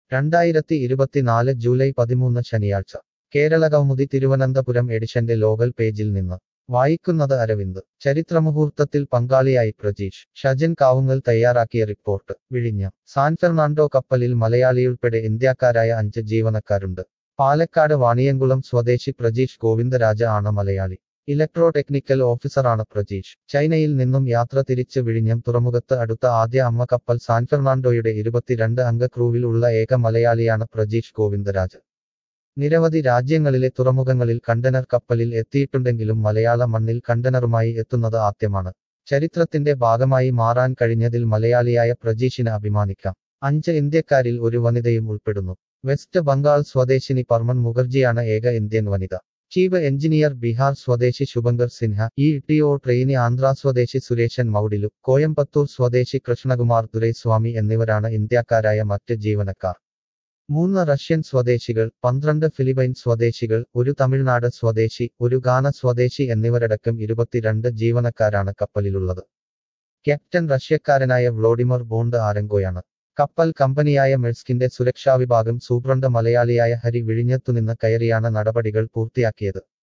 രണ്ടായിരത്തി ഇരുപത്തിനാല് ജൂലൈ പതിമൂന്ന് ശനിയാഴ്ച കേരള കൗമുദി തിരുവനന്തപുരം എഡിഷന്റെ ലോകൽ പേജിൽ നിന്ന് വായിക്കുന്നത് അരവിന്ദ് ചരിത്രമുഹൂർത്തത്തിൽ പങ്കാളിയായി പ്രജീഷ് ഷജൻ കാവുങ്ങൽ തയ്യാറാക്കിയ റിപ്പോർട്ട് വിഴിഞ്ഞം സാൻ ഫെർണാണ്ടോ കപ്പലിൽ മലയാളിയുൾപ്പെടെ ഇന്ത്യക്കാരായ അഞ്ച് ജീവനക്കാരുണ്ട് പാലക്കാട് വാണിയംകുളം സ്വദേശി പ്രജീഷ് ഗോവിന്ദരാജ ആണ് മലയാളി ഇലക്ട്രോ ടെക്നിക്കൽ ഓഫീസറാണ് പ്രജീഷ് ചൈനയിൽ നിന്നും യാത്ര തിരിച്ച് വിഴിഞ്ഞം തുറമുഖത്ത് അടുത്ത ആദ്യ അമ്മ കപ്പൽ സാൻ ഫെർണാണ്ടോയുടെ ഇരുപത്തിരണ്ട് അംഗ ക്രൂവിൽ ഉള്ള ഏക മലയാളിയാണ് പ്രജീഷ് ഗോവിന്ദരാജ് നിരവധി രാജ്യങ്ങളിലെ തുറമുഖങ്ങളിൽ കണ്ടനർ കപ്പലിൽ എത്തിയിട്ടുണ്ടെങ്കിലും മലയാള മണ്ണിൽ കണ്ടനറുമായി എത്തുന്നത് ആദ്യമാണ് ചരിത്രത്തിന്റെ ഭാഗമായി മാറാൻ കഴിഞ്ഞതിൽ മലയാളിയായ പ്രജീഷിന് അഭിമാനിക്കാം അഞ്ച് ഇന്ത്യക്കാരിൽ ഒരു വനിതയും ഉൾപ്പെടുന്നു വെസ്റ്റ് ബംഗാൾ സ്വദേശിനി പർമൻ മുഖർജിയാണ് ഏക ഇന്ത്യൻ വനിത ചീഫ് എഞ്ചിനീയർ ബീഹാർ സ്വദേശി Shubhankar Sinha E T O trainee Andhra സ്വദേശി സുരേഷൻ മൗഡിലു കോയമ്പത്തൂർ സ്വദേശി കൃഷ്ണകുമാർ ദുരൈസ്വാമി എന്നിവരാണ് ഇന്ത്യക്കാരായ മറ്റ് ജീവനക്കാർ മൂന്ന് റഷ്യൻ സ്വദേശികൾ പന്ത്രണ്ട് ഫിലിപ്പൈൻ സ്വദേശികൾ ഒരു തമിഴ്നാട് സ്വദേശി ഒരു ഗാന സ്വദേശി എന്നിവരടക്കം ഇരുപത്തിരണ്ട് ജീവനക്കാരാണ് കപ്പലിലുള്ളത് ക്യാപ്റ്റൻ റഷ്യക്കാരനായ വ്ളോഡിമർ ബോണ്ട് ആരങ്കോയാണ് കപ്പൽ കമ്പനിയായ മെഴ്സ്കിന്റെ സുരക്ഷാ വിഭാഗം സൂപ്രണ്ട് മലയാളിയായ ഹരി വിഴിഞ്ഞത്തുനിന്ന് കയറിയാണ് നടപടികൾ പൂർത്തിയാക്കിയത്